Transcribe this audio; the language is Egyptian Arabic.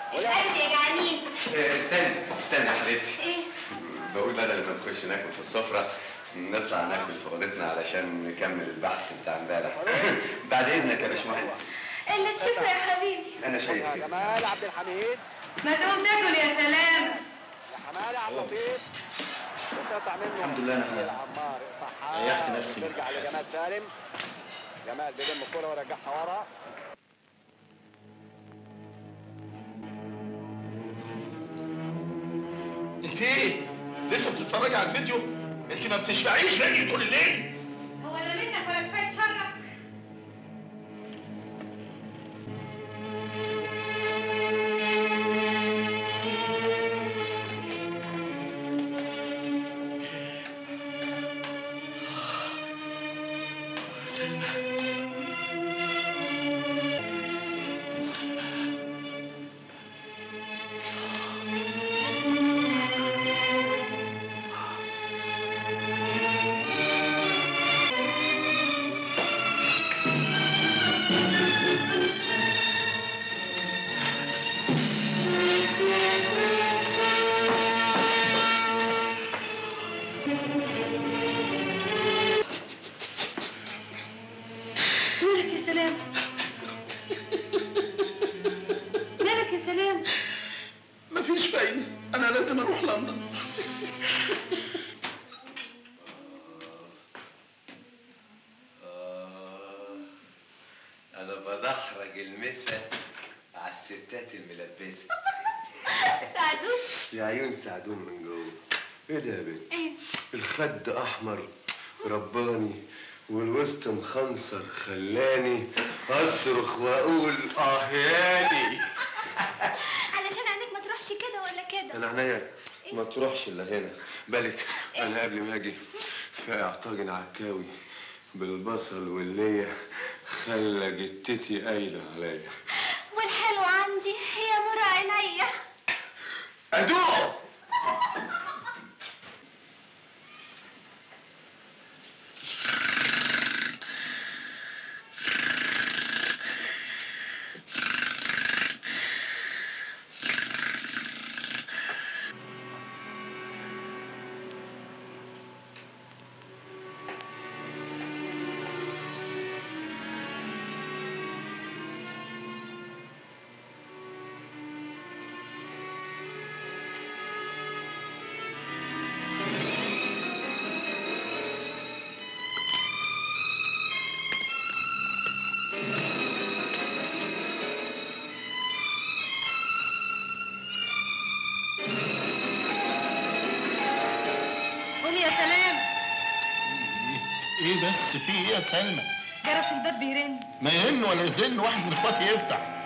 الأكل يا جعانين إيه، استنى استنى يا حبيبتي ايه بقول بدل ما نخش ناكل في السفرة نطلع ناكل في اوضتنا علشان نكمل البحث بتاع امبارح بعد اذنك يا باشمهندس اللي تشوفه يا حبيبي انا شايف يا كده جمال عبد الحميد ما تقوم تاكل يا سلام يا حماده عبد اللطيف وتقطع منه الحمد لله أنا عمار اقطعها ريحت نفسي من ترجع الأبحاث. لجمال سالم جمال بيلم الكوره ويرجعها ورا انت ايه؟ لسه بتتفرجي على الفيديو؟ انت ما بتشبعيش فيديو طول الليل؟ هو لا منك ولا كفايه شرك مالك يا سلام مالك يا سلام مفيش فايدة أنا لازم أروح لندن آه، انا بدحرج المسا على الستات الملبسه سعدوك يا عيون سعدون من جوه ايه ده يا بنت ايه الخد احمر رباني والوسط مخنصر خلاني اصرخ واقول اه ياني علشان عينك ما تروحش كده ولا كده انا عينيا ما تروحش الا هنا بالك انا قبل ما اجي فاقع طاجن عكاوي بالبصل واللية خلى جتتي قايلة عليا والحلو عندي هي نور عينيا ادوق قوم يا سلام إيه بس في إيه يا سلمى؟ جرس الباب بيرن ما يهن ولا يزن واحد من إخواتي يفتح